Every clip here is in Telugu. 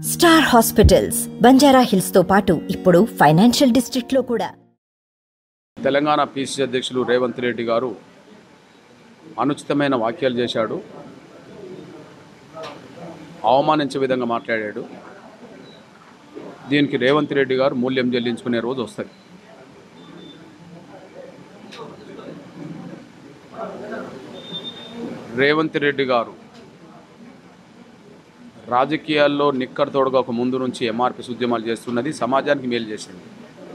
స్టార్ హాస్పిటల్స్ బంజారా హిల్స్ తో పాటు ఇప్పుడు ఫైనాన్షియల్ డిస్ట్రిక్ట్ లో కూడా తెలంగాణ పిసిసి అధ్యక్షులు రేవంత్ రెడ్డి గారు అనుచితమైన వ్యాఖ్యలు చేశాడు అవమానించే విధంగా మాట్లాడాడు దీనికి రేవంత్ రెడ్డి గారు మూల్యం చెల్లించుకునే రోజు వస్తుంది రేవంత్ రెడ్డి గారు రాజకీయాల్లో నిక్కర్ తోడుగా ఒక ముందు నుంచి ఎంఆర్పి ఉద్యమాలు చేస్తున్నది సమాజానికి మేలు చేసింది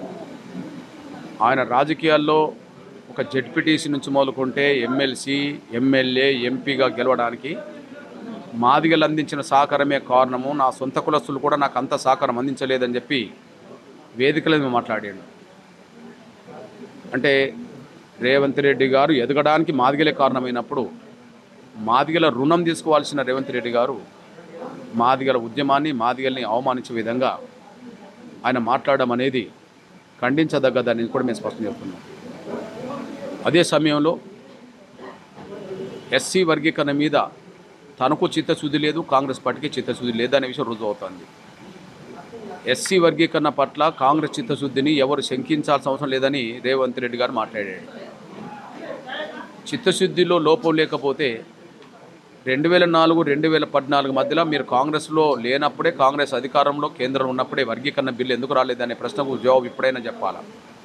ఆయన రాజకీయాల్లో ఒక జెడ్పీటీసీ నుంచి మొదలుకుంటే ఎమ్మెల్సీ ఎమ్మెల్యే ఎంపీగా గెలవడానికి మాదిగలు అందించిన సహకారమే కారణము నా సొంత కులస్తులు కూడా నాకు అంత సహకారం అందించలేదని చెప్పి వేదికల మీద మాట్లాడాడు అంటే రేవంత్ రెడ్డి గారు ఎదగడానికి మాదిగలే కారణమైనప్పుడు మాదిగల రుణం తీసుకోవాల్సిన రేవంత్ రెడ్డి గారు మాదిగల ఉద్యమాన్ని మాదిగల్ని అవమానించే విధంగా ఆయన మాట్లాడడం అనేది ఖండించదగ్గదని కూడా మేము స్పష్టం చేస్తున్నాం అదే సమయంలో ఎస్సీ వర్గీకరణ మీద తనకు చిత్తశుద్ధి లేదు కాంగ్రెస్ పార్టీకి చిత్తశుద్ధి లేదనే విషయం రుజువు అవుతుంది ఎస్సీ వర్గీకరణ పట్ల కాంగ్రెస్ చిత్తశుద్ధిని ఎవరు శంకించాల్సిన అవసరం లేదని రేవంత్ రెడ్డి గారు మాట్లాడాడు చిత్తశుద్ధిలో లోపం లేకపోతే రెండు వేల నాలుగు రెండు వేల పద్నాలుగు మధ్యలో మీరు కాంగ్రెస్లో లేనప్పుడే కాంగ్రెస్ అధికారంలో కేంద్రంలో ఉన్నప్పుడే వర్గీకరణ బిల్లు ఎందుకు రాలేదనే ప్రశ్నకు జవాబు ఇప్పుడైనా చెప్పాలా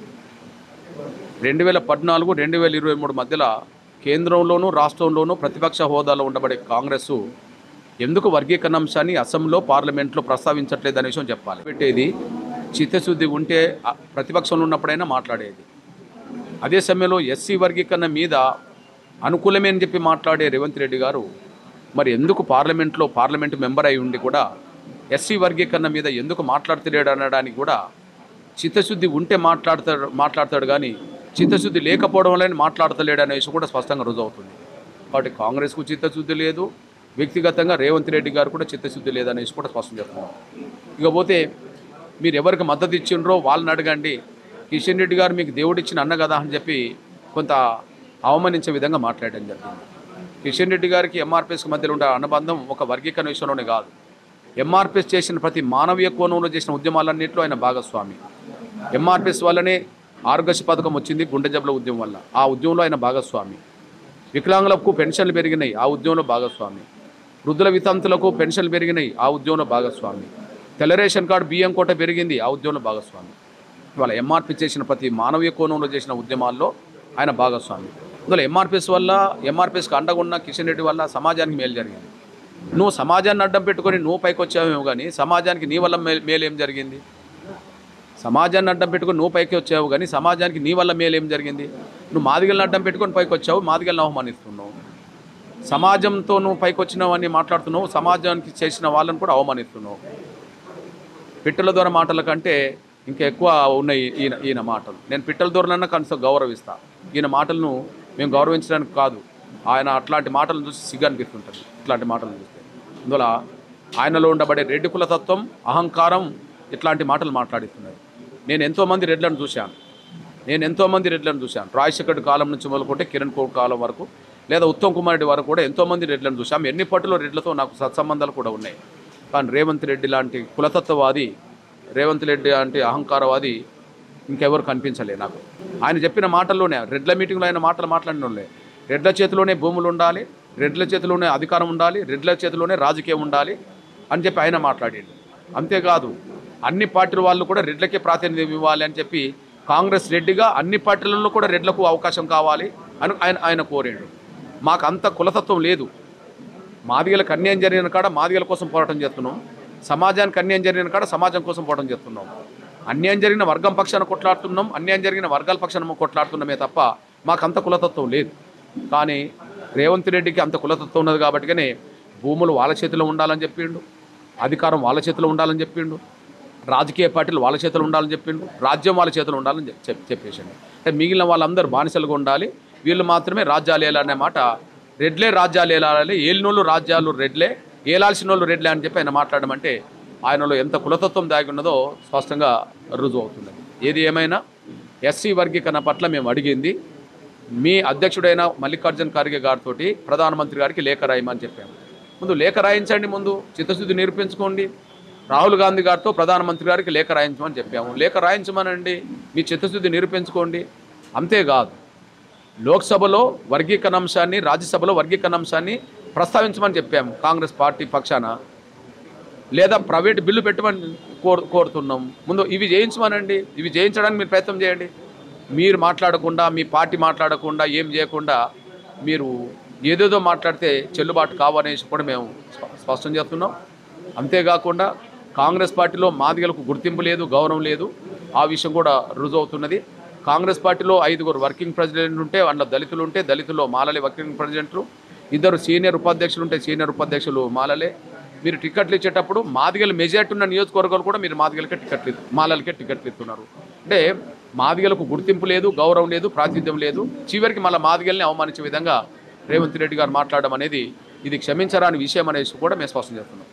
రెండు వేల పద్నాలుగు రెండు వేల ఇరవై మూడు మధ్యలో కేంద్రంలోనూ రాష్ట్రంలోనూ ప్రతిపక్ష హోదాలో ఉండబడే కాంగ్రెస్ ఎందుకు వర్గీకరణ అంశాన్ని అసెంబ్లీలో పార్లమెంట్లో ప్రస్తావించట్లేదనే విషయం చెప్పాలి పెట్టేది చిత్తశుద్ధి ఉంటే ఆ ప్రతిపక్షంలో ఉన్నప్పుడైనా మాట్లాడేది అదే సమయంలో ఎస్సీ వర్గీకరణ మీద అనుకూలమే అని చెప్పి మాట్లాడే రేవంత్ రెడ్డి గారు మరి ఎందుకు పార్లమెంట్లో పార్లమెంటు మెంబర్ అయి ఉండి కూడా ఎస్సీ వర్గీకరణ మీద ఎందుకు మాట్లాడతలేడు అనడానికి కూడా చిత్తశుద్ధి ఉంటే మాట్లాడతాడు మాట్లాడతాడు కానీ చిత్తశుద్ధి లేకపోవడం వల్లనే మాట్లాడతలేడు అనే విషయం కూడా స్పష్టంగా రుజువు అవుతుంది కాబట్టి కాంగ్రెస్కు చిత్తశుద్ధి లేదు వ్యక్తిగతంగా రేవంత్ రెడ్డి గారు కూడా చిత్తశుద్ధి లేదనే విషయం కూడా స్పష్టం చేస్తున్నాం ఇకపోతే మీరు ఎవరికి మద్దతు ఇచ్చిండ్రో వాళ్ళని అడగండి కిషన్ రెడ్డి గారు మీకు దేవుడిచ్చిన అన్న కదా అని చెప్పి కొంత అవమానించే విధంగా మాట్లాడడం జరిగింది కిషన్ రెడ్డి గారికి ఎంఆర్పిఎస్కి మధ్యలో ఉండే అనుబంధం ఒక వర్గీకరణ విషయంలోనే కాదు ఎంఆర్పిఎస్ చేసిన ప్రతి మానవీయ కోణంలో చేసిన ఉద్యమాలన్నింటిలో ఆయన భాగస్వామి ఎంఆర్పిఎస్ వల్లనే ఆరోగ్యశ్రీ పథకం వచ్చింది గుండె జబ్బుల ఉద్యమం వల్ల ఆ ఉద్యమంలో ఆయన భాగస్వామి వికలాంగులకు పెన్షన్లు పెరిగినాయి ఆ ఉద్యమంలో భాగస్వామి వృద్ధుల వితంతులకు పెన్షన్లు పెరిగినాయి ఆ ఉద్యమంలో భాగస్వామి తెల్ల రేషన్ కార్డు బియ్యం కోట పెరిగింది ఆ ఉద్యమంలో భాగస్వామి ఇవాళ ఎంఆర్పి చేసిన ప్రతి మానవీయ కోణంలో చేసిన ఉద్యమాల్లో ఆయన భాగస్వామి అందులో ఎంఆర్పిఎస్ వల్ల ఎంఆర్పిఎస్కి అండగా ఉన్న కిషన్ రెడ్డి వల్ల సమాజానికి మేలు జరిగింది నువ్వు సమాజాన్ని అడ్డం పెట్టుకొని నువ్వు పైకి వచ్చావేమో కానీ సమాజానికి నీ వల్ల మే మేలు ఏం జరిగింది సమాజాన్ని అడ్డం పెట్టుకొని నువ్వు పైకి వచ్చావు కానీ సమాజానికి నీ వల్ల మేలు ఏం జరిగింది నువ్వు మాదిగలను అడ్డం పెట్టుకొని పైకి వచ్చావు మాదిగలను అవమానిస్తున్నావు సమాజంతో నువ్వు పైకి వచ్చినావు అని మాట్లాడుతున్నావు సమాజానికి చేసిన వాళ్ళని కూడా అవమానిస్తున్నావు పిట్టల ద్వారా మాటల కంటే ఇంకా ఎక్కువ ఉన్నాయి ఈయన ఈయన మాటలు నేను పిట్టల దూరనన్నా కనీసం గౌరవిస్తా ఈయన మాటలను మేము గౌరవించడానికి కాదు ఆయన అట్లాంటి మాటలను చూసి సిగ్గు అనిపిస్తుంటుంది ఇట్లాంటి మాటలు చూస్తే అందువల్ల ఆయనలో ఉండబడే రెడ్డి కులతత్వం అహంకారం ఇట్లాంటి మాటలు మాట్లాడిస్తున్నారు నేను ఎంతోమంది రెడ్లను చూశాను నేను ఎంతోమంది రెడ్లను చూశాను రాజశేఖర్ కాలం నుంచి మొదలుకుంటే కిరణ్ కోట్ కాలం వరకు లేదా ఉత్తమ్ కుమార్ రెడ్డి వరకు కూడా ఎంతోమంది రెడ్లను చూశాం ఎన్ని పట్టులో రెడ్లతో నాకు సత్సంబంధాలు కూడా ఉన్నాయి కానీ రేవంత్ రెడ్డి లాంటి కులతత్వవాది రేవంత్ రెడ్డి లాంటి అహంకారవాది ఇంకెవరు కనిపించలే నాకు ఆయన చెప్పిన మాటల్లోనే రెడ్ల మీటింగ్లో ఆయన మాటలు మాట్లాడినోళ్ళే రెడ్ల చేతిలోనే భూములు ఉండాలి రెడ్ల చేతిలోనే అధికారం ఉండాలి రెడ్ల చేతిలోనే రాజకీయం ఉండాలి అని చెప్పి ఆయన మాట్లాడాడు అంతేకాదు అన్ని పార్టీల వాళ్ళు కూడా రెడ్లకే ప్రాతినిధ్యం ఇవ్వాలి అని చెప్పి కాంగ్రెస్ రెడ్డిగా అన్ని పార్టీలలో కూడా రెడ్లకు అవకాశం కావాలి అని ఆయన ఆయన కోరాడు మాకు అంత కులతత్వం లేదు మాదిగలకు అన్యాయం జరిగిన కాడ మాదిగల కోసం పోరాటం చేస్తున్నాం సమాజానికి అన్యాయం జరిగిన కాడ సమాజం కోసం పోరాటం చేస్తున్నాం అన్యాయం జరిగిన వర్గం పక్షాన కొట్లాడుతున్నాం అన్యాయం జరిగిన వర్గాల పక్షాన కొట్లాడుతున్నామే తప్ప మాకు అంత కులతత్వం లేదు కానీ రేవంత్ రెడ్డికి అంత కులతత్వం ఉన్నది కాబట్టిగానే భూములు వాళ్ళ చేతిలో ఉండాలని చెప్పిండు అధికారం వాళ్ళ చేతిలో ఉండాలని చెప్పిండు రాజకీయ పార్టీలు వాళ్ళ చేతిలో ఉండాలని చెప్పిండు రాజ్యం వాళ్ళ చేతిలో ఉండాలని చెప్- చెప్ చెప్పేసిండు అంటే మిగిలిన వాళ్ళందరూ బానిసలుగా ఉండాలి వీళ్ళు మాత్రమే రాజ్యాలు ఏలాలనే మాట రెడ్లే రాజ్యాలు ఏలాలి ఏలినోళ్ళు రాజ్యాలు రెడ్లే ఏలాల్సిన వాళ్ళు రెడ్లే అని చెప్పి ఆయన మాట్లాడడం అంటే ఆయనలో ఎంత కులతత్వం దాగి ఉన్నదో స్పష్టంగా రుజువు అవుతుంది ఏది ఏమైనా ఎస్సీ వర్గీకరణ పట్ల మేము అడిగింది మీ అధ్యక్షుడైన మల్లికార్జున్ ఖర్గే గారితో ప్రధానమంత్రి గారికి లేఖ రాయమని చెప్పాము ముందు లేఖ రాయించండి ముందు చిత్తశుద్ధి నిరూపించుకోండి రాహుల్ గాంధీ గారితో ప్రధానమంత్రి గారికి లేఖ రాయించమని చెప్పాము లేఖ రాయించమనండి మీ చిత్తశుద్ధి నిరూపించుకోండి అంతేకాదు లోక్సభలో వర్గీకరణ అంశాన్ని రాజ్యసభలో వర్గీకరణ అంశాన్ని ప్రస్తావించమని చెప్పాము కాంగ్రెస్ పార్టీ పక్షాన లేదా ప్రైవేట్ బిల్లు పెట్టమని కోరు కోరుతున్నాం ముందు ఇవి చేయించమనండి ఇవి చేయించడానికి మీరు ప్రయత్నం చేయండి మీరు మాట్లాడకుండా మీ పార్టీ మాట్లాడకుండా ఏం చేయకుండా మీరు ఏదేదో మాట్లాడితే చెల్లుబాటు కావనేసి కూడా మేము స్ప- స్పష్టం చేస్తున్నాం అంతేకాకుండా కాంగ్రెస్ పార్టీలో మాదిగలకు గుర్తింపు లేదు గౌరవం లేదు ఆ విషయం కూడా రుజువు అవుతున్నది కాంగ్రెస్ పార్టీలో ఐదుగురు వర్కింగ్ ప్రెసిడెంట్ ఉంటే అందులో దళితులు ఉంటే దళితుల్లో మాలలే వర్కింగ్ ప్రెసిడెంట్లు ఇద్దరు సీనియర్ ఉపాధ్యక్షులు ఉంటే సీనియర్ ఉపాధ్యక్షులు మాలలే మీరు టికెట్లు ఇచ్చేటప్పుడు మాదిగలు మెజార్టీ ఉన్న నియోజకవర్గాలు కూడా మీరు మాదిగలకే టికెట్లు ఇ- మాలలకే టికెట్లు ఇస్తున్నారు అంటే మాదిగలకు గుర్తింపు లేదు గౌరవం లేదు ప్రాతినిధ్యం లేదు చివరికి మళ్ళీ మాదిగల్ని అవమానించే విధంగా రేవంత్ రెడ్డి గారు మాట్లాడడం అనేది ఇది క్షమించరాని విషయం అనేసి కూడా మేము స్పష్టం చేస్తున్నాం